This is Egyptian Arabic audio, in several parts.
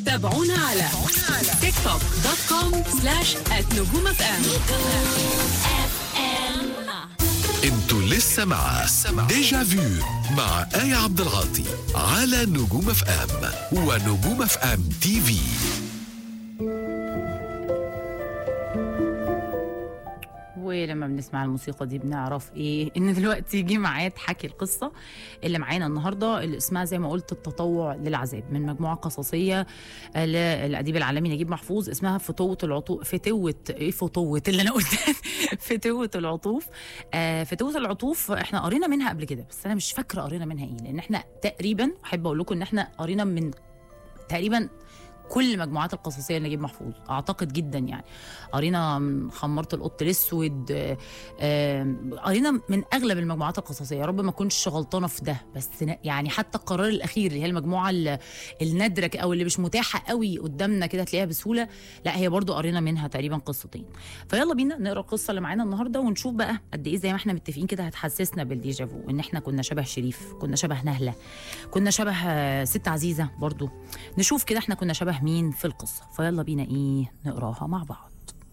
تابعونا على تيك توك دوت كوم سلاش نجوم اف ام انتوا لسه مع ديجا فيو مع آية عبد العاطي على نجوم اف ام ونجوم اف ام تي في ولما بنسمع الموسيقى دي بنعرف ايه ان دلوقتي جه ميعاد حكي القصه اللي معانا النهارده اللي اسمها زي ما قلت التطوع للعذاب من مجموعه قصصيه آه، للاديب العالمي نجيب محفوظ اسمها فتوه العطوف فتوه ايه فتوه اللي انا قلتها فتوه العطوف آه فتوه العطوف احنا قرينا منها قبل كده بس انا مش فاكره قرينا منها ايه لان احنا تقريبا احب اقول لكم ان احنا قرينا من تقريبا كل مجموعات القصصيه لنجيب محفوظ اعتقد جدا يعني قرينا من خمرت القط الاسود آه، آه، قرينا من اغلب المجموعات القصصيه يا رب ما اكونش غلطانه في ده بس ن- يعني حتى القرار الاخير اللي هي المجموعه ال- النادره ك- او اللي مش متاحه قوي قدامنا كده تلاقيها بسهوله لا هي برضو قرينا منها تقريبا قصتين فيلا بينا نقرا القصه اللي معانا النهارده ونشوف بقى قد ايه زي ما احنا متفقين كده هتحسسنا بالديجافو ان احنا كنا شبه شريف كنا شبه نهله كنا شبه آه، ست عزيزه برضو نشوف كده احنا كنا شبه مين في القصه فيلا بينا ايه نقراها مع بعض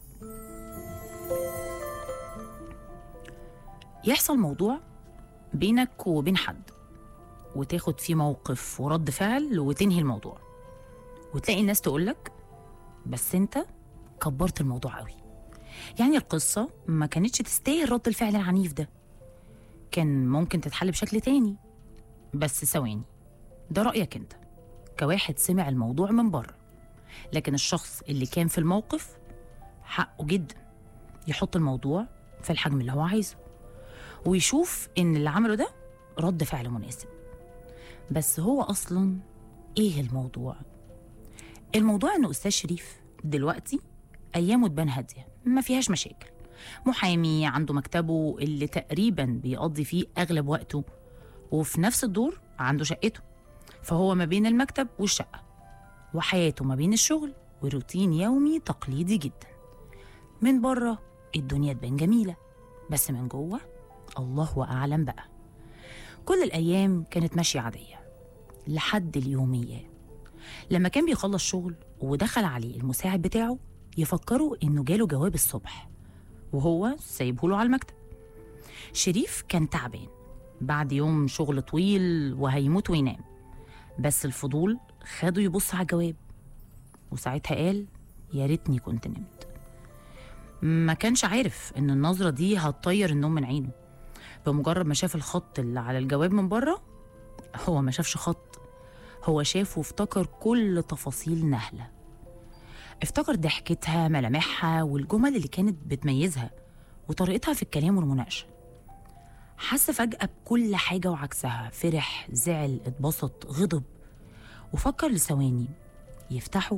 يحصل موضوع بينك وبين حد وتاخد فيه موقف ورد فعل وتنهي الموضوع وتلاقي الناس تقولك بس انت كبرت الموضوع قوي يعني القصة ما كانتش تستاهل رد الفعل العنيف ده كان ممكن تتحل بشكل تاني بس ثواني ده رأيك انت كواحد سمع الموضوع من بره لكن الشخص اللي كان في الموقف حقه جدا يحط الموضوع في الحجم اللي هو عايزه ويشوف ان اللي عمله ده رد فعل مناسب بس هو اصلا ايه الموضوع الموضوع ان استاذ شريف دلوقتي ايامه تبان هاديه ما فيهاش مشاكل محامي عنده مكتبه اللي تقريبا بيقضي فيه اغلب وقته وفي نفس الدور عنده شقته فهو ما بين المكتب والشقه وحياته ما بين الشغل وروتين يومي تقليدي جدا من بره الدنيا تبان جميله بس من جوه الله أعلم بقى كل الأيام كانت ماشية عادية لحد اليومية لما كان بيخلص شغل ودخل عليه المساعد بتاعه يفكروا إنه جاله جواب الصبح وهو سايبهوله على المكتب شريف كان تعبان بعد يوم شغل طويل وهيموت وينام بس الفضول خده يبص على الجواب وساعتها قال يا ريتني كنت نمت ما كانش عارف ان النظرة دي هتطير النوم من عينه بمجرد ما شاف الخط اللي على الجواب من بره هو ما شافش خط هو شاف وافتكر كل تفاصيل نهلة افتكر ضحكتها ملامحها والجمل اللي كانت بتميزها وطريقتها في الكلام والمناقشة حس فجأة بكل حاجة وعكسها فرح زعل اتبسط غضب وفكر لثواني يفتحه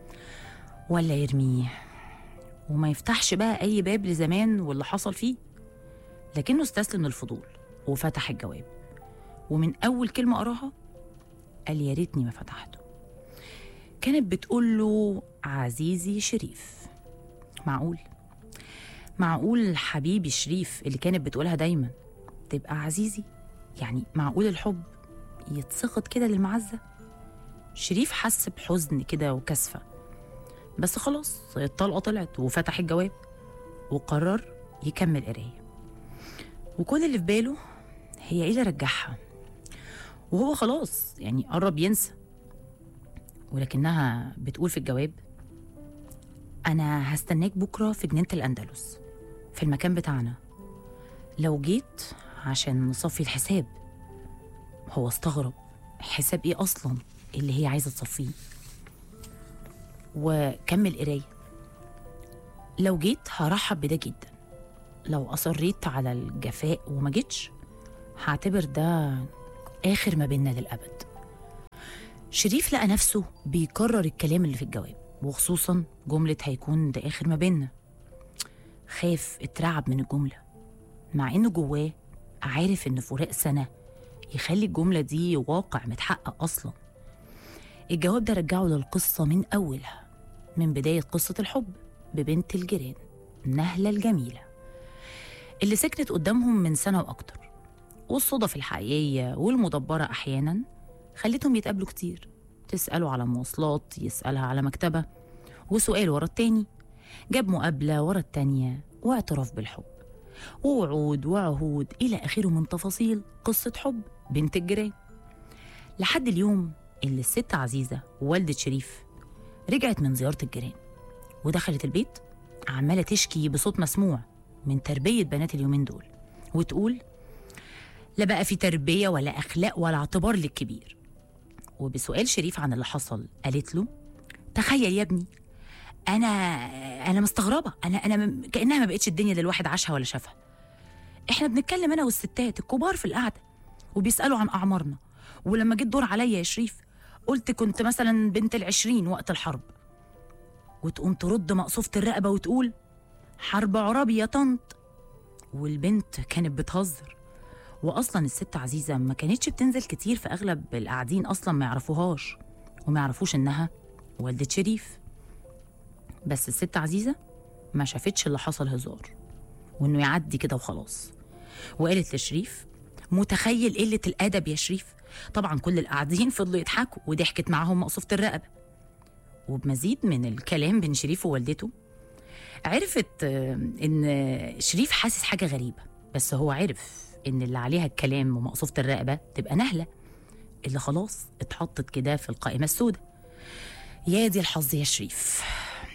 ولا يرميه وما يفتحش بقى أي باب لزمان واللي حصل فيه لكنه استسلم للفضول وفتح الجواب ومن أول كلمة قراها قال يا ريتني ما فتحته كانت بتقول له عزيزي شريف معقول معقول حبيبي شريف اللي كانت بتقولها دايما تبقى عزيزي يعني معقول الحب يتسخط كده للمعزة شريف حس بحزن كده وكسفة بس خلاص الطلقة طلعت وفتح الجواب وقرر يكمل قرايه وكل اللي في باله هي ايه اللي رجعها وهو خلاص يعني قرب ينسى ولكنها بتقول في الجواب انا هستناك بكره في جنينه الاندلس في المكان بتاعنا لو جيت عشان نصفي الحساب هو استغرب حساب ايه اصلا اللي هي عايزه تصفيه وكمل قرايه لو جيت هرحب بده جدا لو أصريت على الجفاء وما جيتش هعتبر ده آخر ما بينا للأبد شريف لقى نفسه بيكرر الكلام اللي في الجواب وخصوصا جملة هيكون ده آخر ما بينا خاف اترعب من الجملة مع إنه جواه عارف إن فراق سنة يخلي الجملة دي واقع متحقق أصلا الجواب ده رجعه للقصة من أولها من بداية قصة الحب ببنت الجيران نهلة الجميلة اللي سكنت قدامهم من سنة وأكتر والصدف الحقيقية والمدبرة أحيانا خلتهم يتقابلوا كتير تسأله على مواصلات يسألها على مكتبة وسؤال ورا التاني جاب مقابلة ورا التانية واعتراف بالحب ووعود وعهود إلى آخره من تفاصيل قصة حب بنت الجيران لحد اليوم اللي الست عزيزة والدة شريف رجعت من زيارة الجيران ودخلت البيت عمالة تشكي بصوت مسموع من تربية بنات اليومين دول وتقول لا بقى في تربية ولا أخلاق ولا اعتبار للكبير وبسؤال شريف عن اللي حصل قالت له تخيل يا ابني انا انا مستغربه انا انا م- كانها ما بقتش الدنيا اللي الواحد عاشها ولا شافها احنا بنتكلم انا والستات الكبار في القعده وبيسالوا عن اعمارنا ولما جيت دور عليا يا شريف قلت كنت مثلا بنت العشرين وقت الحرب وتقوم ترد مقصوفة الرقبة وتقول حرب عرابي يا طنط والبنت كانت بتهزر واصلا الست عزيزه ما كانتش بتنزل كتير في اغلب القاعدين اصلا ما يعرفوهاش وما يعرفوش انها والده شريف بس الست عزيزه ما شافتش اللي حصل هزار وانه يعدي كده وخلاص وقالت لشريف متخيل قله الادب يا شريف طبعا كل القاعدين فضلوا يضحكوا وضحكت معاهم مقصوفه الرقبه وبمزيد من الكلام بين شريف ووالدته عرفت آه، ان شريف حاسس حاجه غريبه بس هو عرف ان اللي عليها الكلام ومقصوفه الرقبه تبقى نهله اللي خلاص اتحطت كده في القائمه السوداء يا دي الحظ يا شريف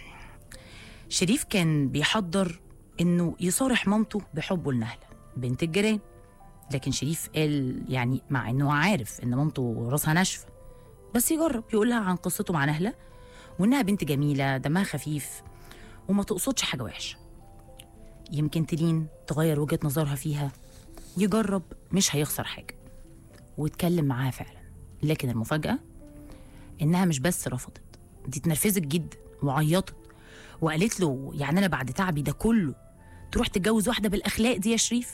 شريف كان بيحضر انه يصارح مامته بحبه لنهله بنت الجيران لكن شريف قال يعني مع انه عارف ان مامته راسها ناشفه بس يجرب يقول لها عن قصته مع نهله وانها بنت جميله دمها خفيف وما تقصدش حاجه وحشه يمكن تلين تغير وجهه نظرها فيها يجرب مش هيخسر حاجه واتكلم معاها فعلا لكن المفاجاه انها مش بس رفضت دي اتنرفزت جدا وعيطت وقالت له يعني انا بعد تعبي ده كله تروح تتجوز واحده بالاخلاق دي يا شريف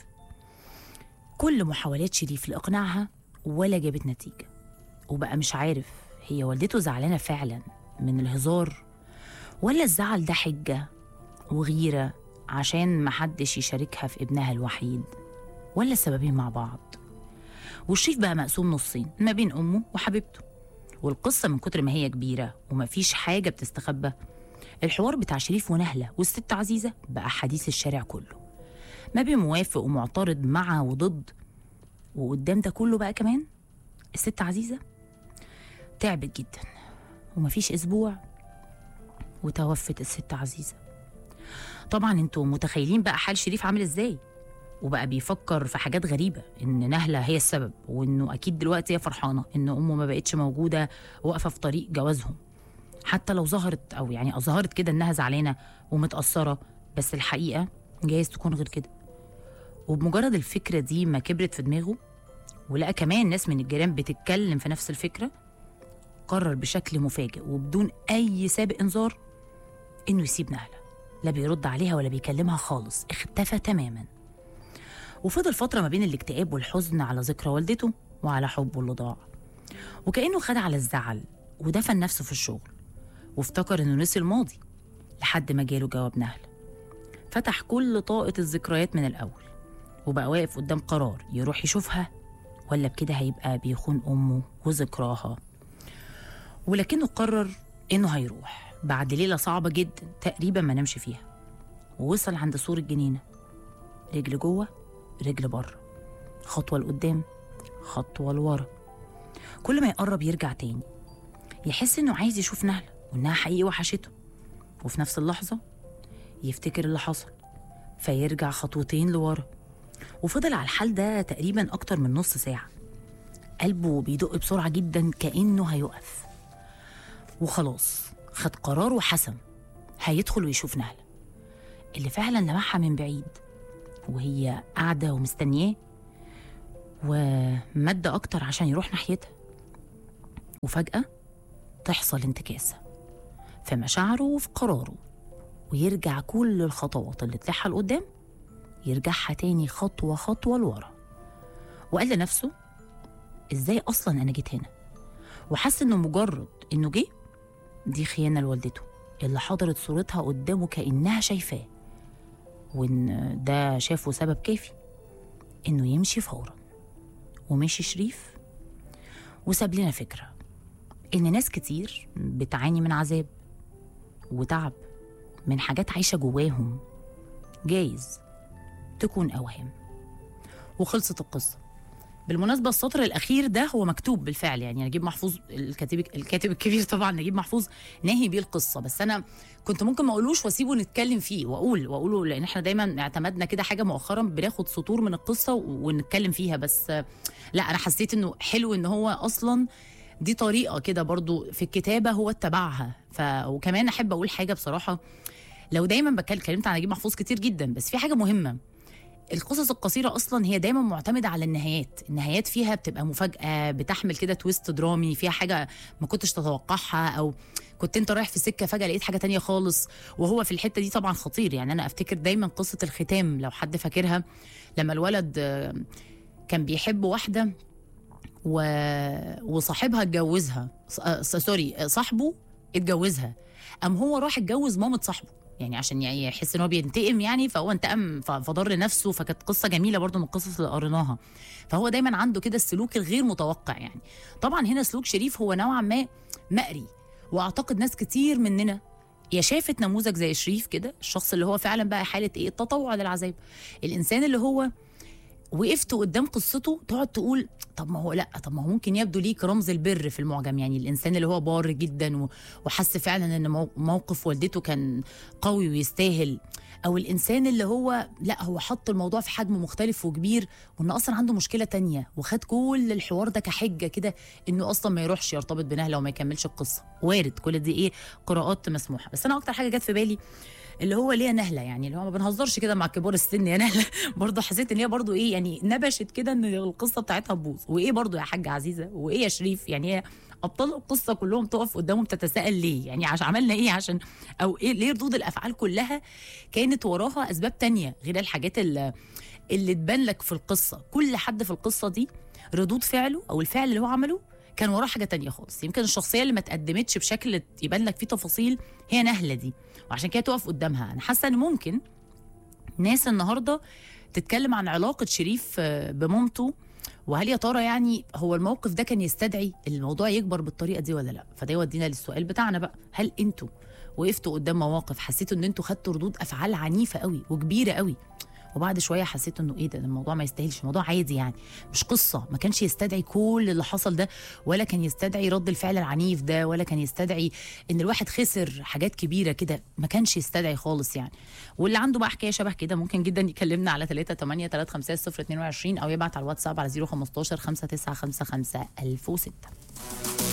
كل محاولات شريف لاقناعها ولا جابت نتيجه وبقى مش عارف هي والدته زعلانه فعلا من الهزار ولا الزعل ده حجه وغيره عشان محدش يشاركها في ابنها الوحيد ولا السببين مع بعض والشريف بقى مقسوم نصين ما بين امه وحبيبته والقصه من كتر ما هي كبيره ومفيش حاجه بتستخبى الحوار بتاع شريف ونهله والست عزيزه بقى حديث الشارع كله ما بين موافق ومعترض مع وضد وقدام ده كله بقى كمان الست عزيزه تعبت جدا ومفيش اسبوع وتوفت الست عزيزه طبعا انتوا متخيلين بقى حال شريف عامل ازاي وبقى بيفكر في حاجات غريبه ان نهله هي السبب وانه اكيد دلوقتي هي فرحانه ان امه ما بقتش موجوده واقفه في طريق جوازهم حتى لو ظهرت او يعني ظهرت كده انها زعلانه ومتاثره بس الحقيقه جايز تكون غير كده وبمجرد الفكره دي ما كبرت في دماغه ولقى كمان ناس من الجيران بتتكلم في نفس الفكره قرر بشكل مفاجئ وبدون اي سابق انذار انه يسيب نهله لا بيرد عليها ولا بيكلمها خالص اختفى تماما وفضل فتره ما بين الاكتئاب والحزن على ذكرى والدته وعلى حبه اللي ضاع وكانه خد على الزعل ودفن نفسه في الشغل وافتكر انه نسي الماضي لحد ما جاله جواب نهله فتح كل طاقة الذكريات من الأول وبقى واقف قدام قرار يروح يشوفها ولا بكده هيبقى بيخون أمه وذكراها ولكنه قرر إنه هيروح بعد ليلة صعبة جدا تقريبا ما نامش فيها ووصل عند سور الجنينة رجل جوه رجل بره خطوة لقدام خطوة لورا كل ما يقرب يرجع تاني يحس إنه عايز يشوف نهلة وإنها حقيقي وحشته وفي نفس اللحظة يفتكر اللي حصل فيرجع خطوتين لورا وفضل على الحال ده تقريبا أكتر من نص ساعة قلبه بيدق بسرعة جدا كأنه هيقف وخلاص خد قرار وحسم هيدخل ويشوف نهلة اللي فعلا لمحها من بعيد وهي قاعدة ومستنياه ومد أكتر عشان يروح ناحيتها وفجأة تحصل انتكاسة في مشاعره وفي قراره ويرجع كل الخطوات اللي طلعها لقدام يرجعها تاني خطوة خطوة لورا وقال لنفسه ازاي اصلا انا جيت هنا وحس انه مجرد انه جه دي خيانة لوالدته اللي حضرت صورتها قدامه كأنها شايفاه وإن ده شافه سبب كافي إنه يمشي فورا ومشي شريف وساب لنا فكرة ان ناس كتير بتعاني من عذاب وتعب من حاجات عايشه جواهم جايز تكون اوهام وخلصت القصه بالمناسبه السطر الاخير ده هو مكتوب بالفعل يعني نجيب محفوظ الكاتب الكاتب الكبير طبعا نجيب محفوظ ناهي بيه القصه بس انا كنت ممكن ما اقولوش واسيبه نتكلم فيه واقول واقوله لان احنا دايما اعتمدنا كده حاجه مؤخرا بناخد سطور من القصه ونتكلم فيها بس آه، لا انا حسيت انه حلو ان هو اصلا دي طريقه كده برضو في الكتابه هو اتبعها ف وكمان احب اقول حاجه بصراحه لو دايما بتكلم اتكلمت عن نجيب محفوظ كتير جدا بس في حاجه مهمه القصص القصيرة أصلا هي دايما معتمدة على النهايات النهايات فيها بتبقى مفاجأة بتحمل كده تويست درامي فيها حاجة ما كنتش تتوقعها أو كنت انت رايح في سكة فجأة لقيت حاجة تانية خالص وهو في الحتة دي طبعا خطير يعني أنا أفتكر دايما قصة الختام لو حد فاكرها لما الولد آه، كان بيحب واحدة و... وصاحبها اتجوزها ص- آه، سوري آه، صاحبه اتجوزها أم هو راح اتجوز مامة صاحبه يعني عشان يعني يحس ان هو بينتقم يعني فهو انتقم ف- فضر نفسه فكانت قصه جميله برضو من القصص اللي قريناها فهو دايما عنده كده السلوك الغير متوقع يعني طبعا هنا سلوك شريف هو نوعا ما مأري واعتقد ناس كتير مننا يا شافت نموذج زي شريف كده الشخص اللي هو فعلا بقى حاله ايه التطوع للعذاب الانسان اللي هو وقفت قدام قصته تقعد تقول طب ما هو لا طب ما هو ممكن يبدو ليك رمز البر في المعجم يعني الانسان اللي هو بار جدا و- وحس فعلا ان مو- موقف والدته كان قوي ويستاهل او الانسان اللي هو لا هو حط الموضوع في حجم مختلف وكبير وان اصلا عنده مشكله تانية وخد كل الحوار ده كحجه كده انه اصلا ما يروحش يرتبط بنهله وما يكملش القصه وارد كل دي ايه قراءات مسموحه بس انا اكتر حاجه جت في بالي اللي هو ليه نهله يعني اللي هو ما بنهزرش كده مع كبار السن يا نهله برضه حسيت ان هي برضه ايه يعني نبشت كده ان القصه بتاعتها تبوظ وايه برضه يا حاجه عزيزه وايه يا شريف يعني هي ابطال القصه كلهم تقف قدامهم تتساءل ليه يعني عشان عملنا ايه عشان او ايه ليه ردود الافعال كلها كانت وراها اسباب تانية غير الحاجات اللي, اللي تبان لك في القصه كل حد في القصه دي ردود فعله او الفعل اللي هو عمله كان وراه حاجه تانية خالص يمكن الشخصيه اللي ما اتقدمتش بشكل يبان لك فيه تفاصيل هي نهله دي وعشان كده تقف قدامها انا حاسه ان ممكن ناس النهارده تتكلم عن علاقه شريف آه، بمامته وهل يا ترى يعني هو الموقف ده كان يستدعي الموضوع يكبر بالطريقه دي ولا لا فده يودينا للسؤال بتاعنا بقى هل انتوا وقفتوا قدام مواقف حسيتوا ان انتوا خدتوا ردود افعال عنيفه قوي وكبيره قوي وبعد شويه حسيت انه ايه ده ده الموضوع ما يستاهلش الموضوع عادي يعني مش قصه ما كانش يستدعي كل اللي حصل ده ولا كان يستدعي رد الفعل العنيف ده ولا كان يستدعي ان الواحد خسر حاجات كبيره كده ما كانش يستدعي خالص يعني واللي عنده بقى حكايه شبه كده ممكن جدا يكلمنا على 3 8 3 5 0 22 او يبعت على الواتساب على 015 595 1006